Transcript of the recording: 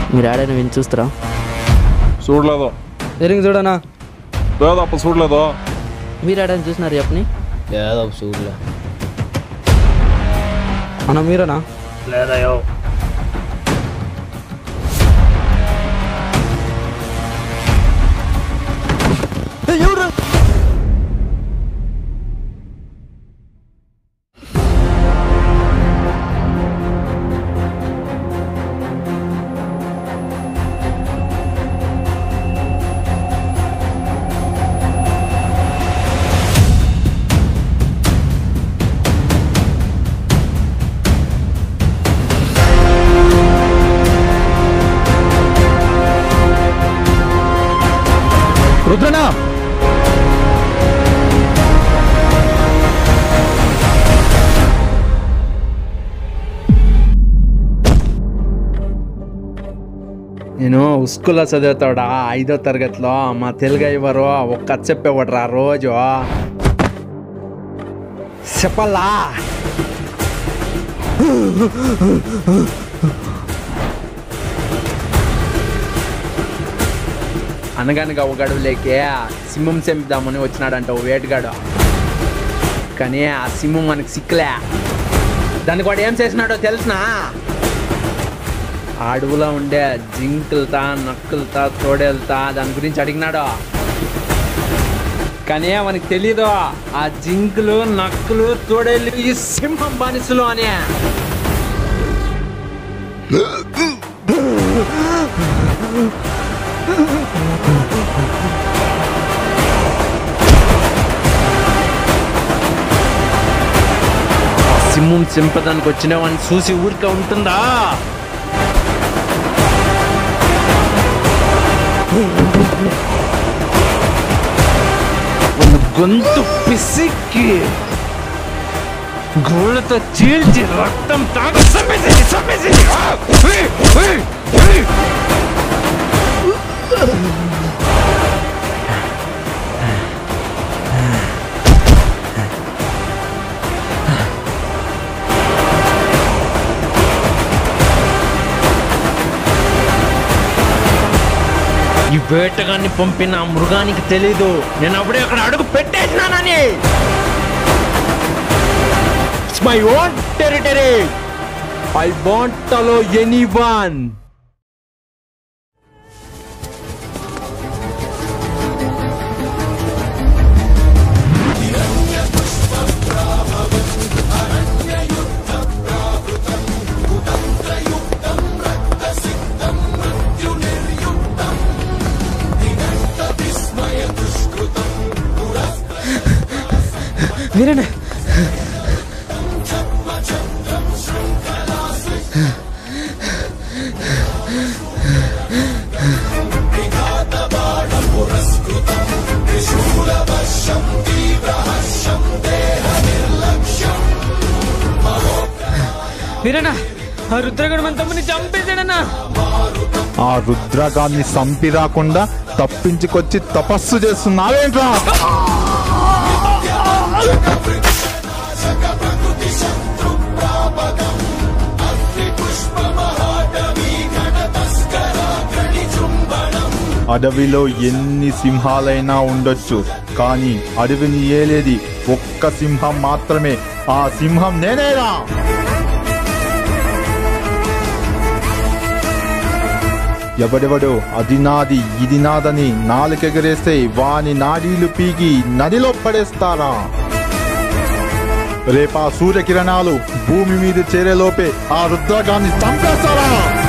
మీరు ఆడైనా విని చూస్తారా చూడలేదు ఎరింగ్ చూడనా లేదప్ప చూడలేదు మీరు ఆడని చూసినారు చెప్పని ఏదో చూడలే అన్న మీరేనా లేదయో రుద్రనా నేను స్కూల్లో చదువుతాడా ఐదో తరగతిలో మా తెలుగు అయ్యవారు ఒక్క కథ చెప్పేవాడు రా రోజు చెప్పల్లా అనగానగా ఒక గడువులేకే సింహం చంపుదామని వచ్చినాడంట ఓ వేటగాడు కానీ ఆ సింహం మనకి సిక్కలే దానికి వాడు ఏం చేసినాడో తెలిసినా ఆ అడవులో ఉండే జింకులతా నక్కులతా తోడేలుతా దాని గురించి అడిగినాడు కానీ మనకి తెలీదు ఆ జింకులు నక్కులు తోడేళ్ళు ఈ సింహం బానిసలు అని ఆ సింహం చింపదానికి వచ్చిన వాడిని చూసి ఊరికే ఉంటుందా ಒಂದು గొంతు పిసిక్కి గోళ్ళతో చీల్చి రక్తం తాగ సమ్మేసింది సమ్మేసింది ఆ! ఉయ్! ఉయ్! ఉయ్! ఈ వేటగాన్ని పంపిన ఆ మృగానికి తెలీదు నేను అప్పుడే అక్కడ అడుగు పెట్టేసినానని it's my own territory I want allow anyone Veeranna Veeranna ఆ రుద్రగడు మన తమ్ముని చంపేశాడన్నా ఆ రుద్రగాన్ని సంపి రాకుండా తప్పించుకొచ్చి తపస్సు చేస్తున్నావేంట్రా అడవిలో ఎన్ని సింహాలైనా ఉండొచ్చు కానీ అడవిని ఏలేది ఒక్క సింహం మాత్రమే ఆ సింహం నేనేరా ఎవడెవడో అది నాది ఇది నాదని నాలుకెగరేస్తే వాని నాడీలు పీకి నదిలో పడేస్తారా రేపా సూర్యకిరణాలు భూమి మీద చేరేలోపే ఆ రుద్రగాన్ని చంపేస్తారా